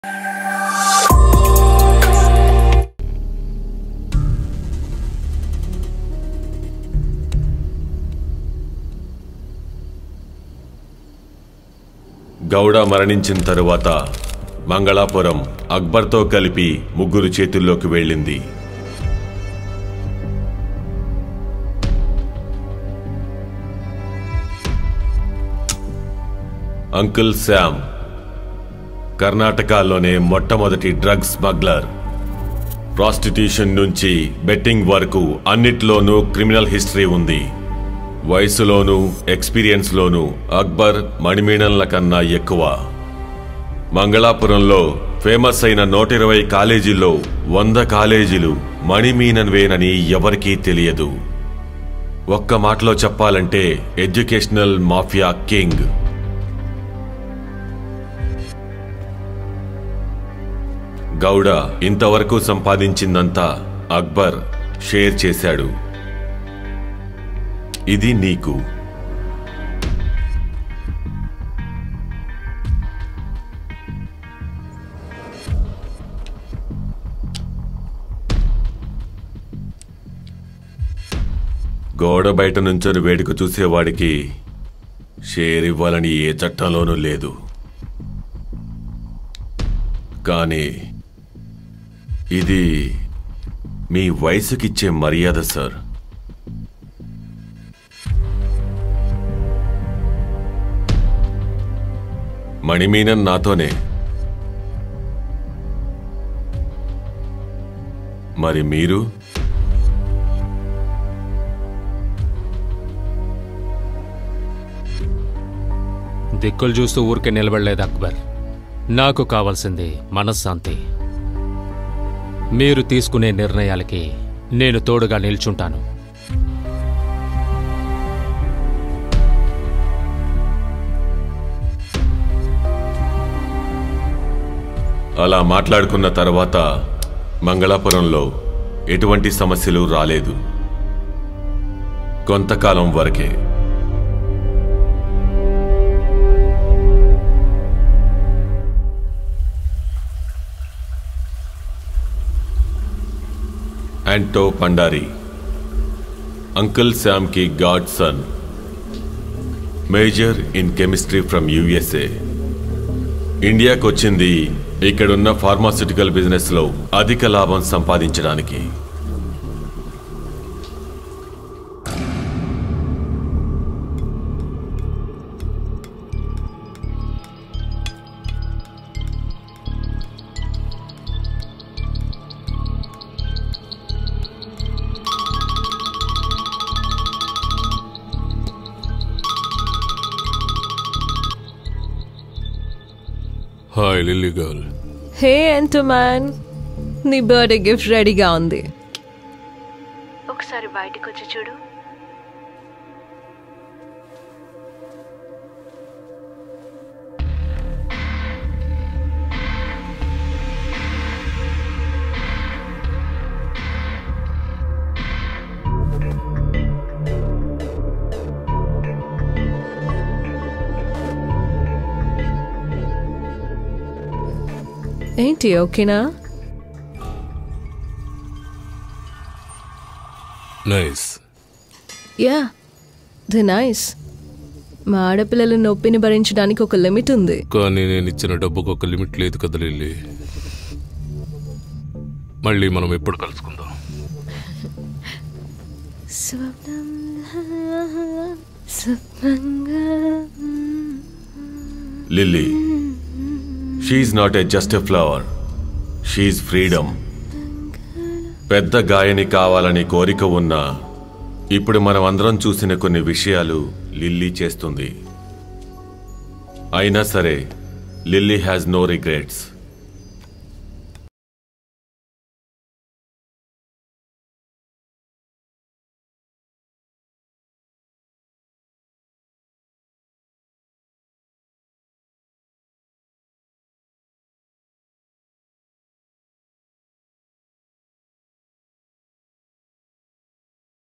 గౌడ మరణించిన తరువాత మంగళాపురం అక్బర్తో కలిపి ముగ్గురు చేతుల్లోకి వెళ్ళింది అంకుల్ శామ్ కర్ణాటకలోనే మొట్టమొదటి డ్రగ్ స్మగ్లర్ ప్రాస్టిట్యూషన్ నుంచి బెట్టింగ్ వరకు అన్నిట్లోనూ క్రిమినల్ హిస్టరీ ఉంది వయసులోనూ ఎక్స్పీరియన్స్లోనూ అక్బర్ మణిమీణన్ల కన్నా ఎక్కువ మంగళాపురంలో ఫేమస్ అయిన నూట ఇరవై కాలేజీల్లో వంద కాలేజీలు మణిమీనన్వేనని ఎవరికీ తెలియదు ఒక్క మాటలో చెప్పాలంటే ఎడ్యుకేషనల్ మాఫియా కింగ్ గౌడ ఇంతవరకు సంపాదించిందంతా అక్బర్ షేర్ చేశాడు ఇది నీకు గోడ బయట నుంచొని వేడుక చూసేవాడికి షేర్ ఇవ్వాలని ఏ చట్టంలోనూ లేదు కానీ ఇది మీ వయసుకిచ్చే మర్యాద సార్ మణిమీనన్ నాతోనే మరి మీరు దిక్కులు చూస్తూ ఊరికే నిలబడలేదు అక్బర్ నాకు కావాల్సింది మనశ్శాంతి మీరు తీసుకునే నిర్ణయాలకి నేను తోడుగా నిల్చుంటాను అలా మాట్లాడుకున్న తర్వాత మంగళాపురంలో ఎటువంటి సమస్యలు రాలేదు కొంతకాలం వరకే యాంటో పండారి అంకుల్ శామ్ కి god son major in chemistry from USA ఇండియాకు వచ్చింది ఇక్కడున్న ఫార్మాస్యూటికల్ బిజినెస్ లో అధిక లాభం సంపాదించడానికి hi Lily girl hey man నీ బర్త్డే గిఫ్ట్ రెడీగా ఉంది ఒకసారి బయటకు వచ్చి చూడు ఏంటి ఓకేనా నైస్ యా ది నైస్ మా ఆడపిల్లల నొప్పిని భరించడానికి ఒక లిమిట్ ఉంది కానీ నేను ఇచ్చిన డబ్బుకు ఒక లిమిట్ లేదు కదా లిల్లీ మళ్ళీ మనం ఎప్పుడు కలుసుకుందాం Lily she's not a just a flower she's freedom పెద్ద గాయని కావాలని కోరిక ఉన్నా ఇప్పుడు మనం అందరం చూసిన కొన్ని విషయాలు లిల్లీ చేస్తుంది అయినా సరే లిల్లీ హ్యాస్ నో రిగ్రెట్స్